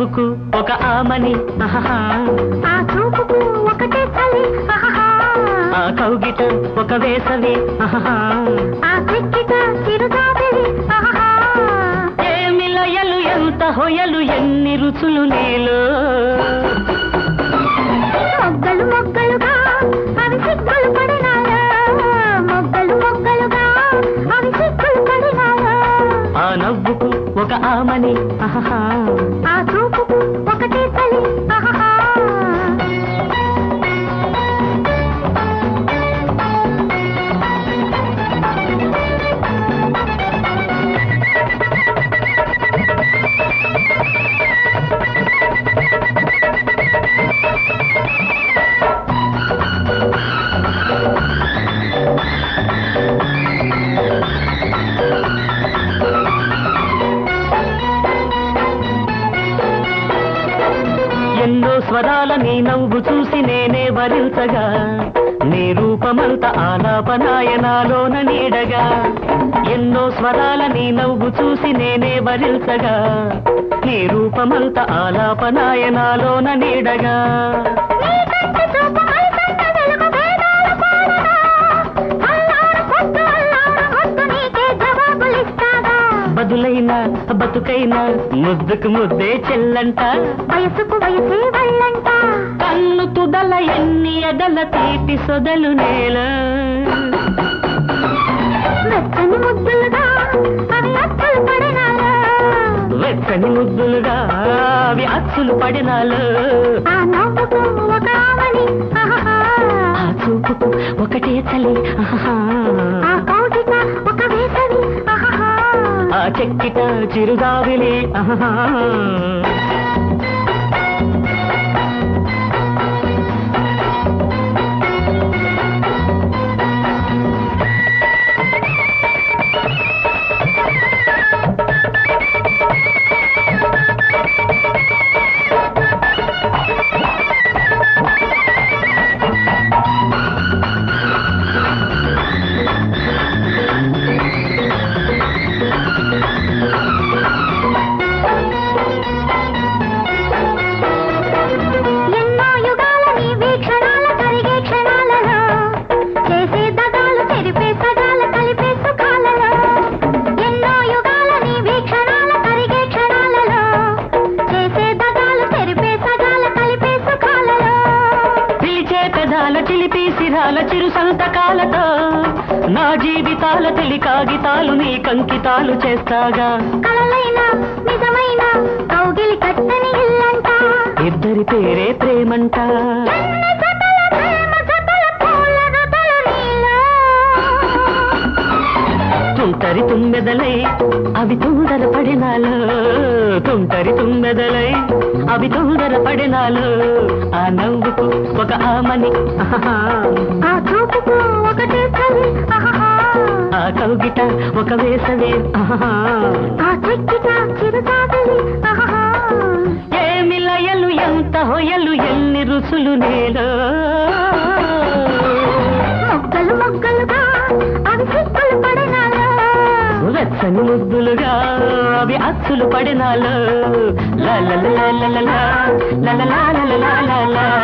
నవ్వుకు ఒక ఆమని ఆహాహా. ఆ చూపుకు ఒకటే చలి ఆహాహా. ఆ కౌగిట ఒక వేసవి ఆహాహా. ఆ చెక్కిట చిరుగాబెలి ఆహాహా. ఏమి లయలు ఎంత హొయలు ఎన్ని రుచులు నీలో మొగ్గలు మొగ్గలుగా అవి సిగ్గులు పడినాయా మొగ్గలు మొగ్గలుగా అవి సిగ్గులు పడినాయా ఆ నవ్వుకు ఒక ఆమని ఆహాహా. ఆ చూపుకు ఒకటే చలి ఆహాహా. ఎన్నో స్వరాల నీ నవ్వు చూసి నేనే వరించగా నీ రూపమంత ఆలాపనాయనాలోన నీడగా ఎన్నో స్వరాల నీ నవ్వు చూసి నేనే వరించగా నీ రూపమంత ఆలాపనాయనాలోన నీడగా నీ కంటి చూపు మైకంట వెలుగు వేదాల పాడగా. అల్లారు పొద్దు అల్లారు ముద్దు నీకే జవాబులిస్తాగా. బదులైన బతుకైన ముద్దుకు ముద్దే చెల్లంట వయసుకు వయసే వాళ్ళంట కన్ను తుదల ఎన్ని ఎదల తీపి సొదలు నేల వెచ్చని ముద్దులుగా అవి అచ్చలు పడినాయా వెచ్చని ముద్దులుగా అవి అచ్చులు పడినాలు ఆ నవ్వుకు ఒక ఆమని ఆహాహా. ఆ చూపుకు ఒకటే చలి ఆహాహా. ఆ కౌగిట ఒక వేసవి ఆహాహా. ఆ చెక్కిట చిరుగావిలి ఆహాహా. ఎన్నో యుగాల నీ వీక్షణాల కరిగే క్షణాలలో చేసే దగాలు చెరిపే సగాల కలిపే సుఖాలలో ఎన్నో యుగాల నీ వీక్షణాల కరిగే క్షణాలలో చేసే దగాలు చెరిపే సగాల కలిపే సుఖాలలో పిలిచే పెదాల చిలిపి సిరాల చిరు సంతకాలతో నా జీవితాల తెలి కాగితాలు నీ కంకితాలు చేస్తాగా కలలైన నిజమైన కౌగిలి కట్టని ఇల్లంట ఇద్దరి పేరే ప్రేమంట ఎన్ని జతల ప్రేమ జతల పూల జతలు నీలో తుంటరి తుమ్మెదలై అవి తొందర పడినాలు తుంటరి తుమ్మెదలై అవి తొందర పడినాలు ఆ నవ్వుకు ఒక ఆమని ఆహాహా. ఆ చూపుకు ఒకటే చలి ఆహాహా. ఆ కౌగిట ఒక వేసవి ఆహాహా. ఆ చెక్కిట చిరుతాగలి ఆహాహా. ఏమి లయలు ఎంత హొయలు ఎన్ని రుచులు నేలో మొగ్గలు మొగ్గలుగా అవి సిగ్గులు పడినాలో వెచ్చని ముద్దులుగా అవి అచ్చులు పడినాలు లా లా లా లా లా లా లా లా లా లా లా లా లా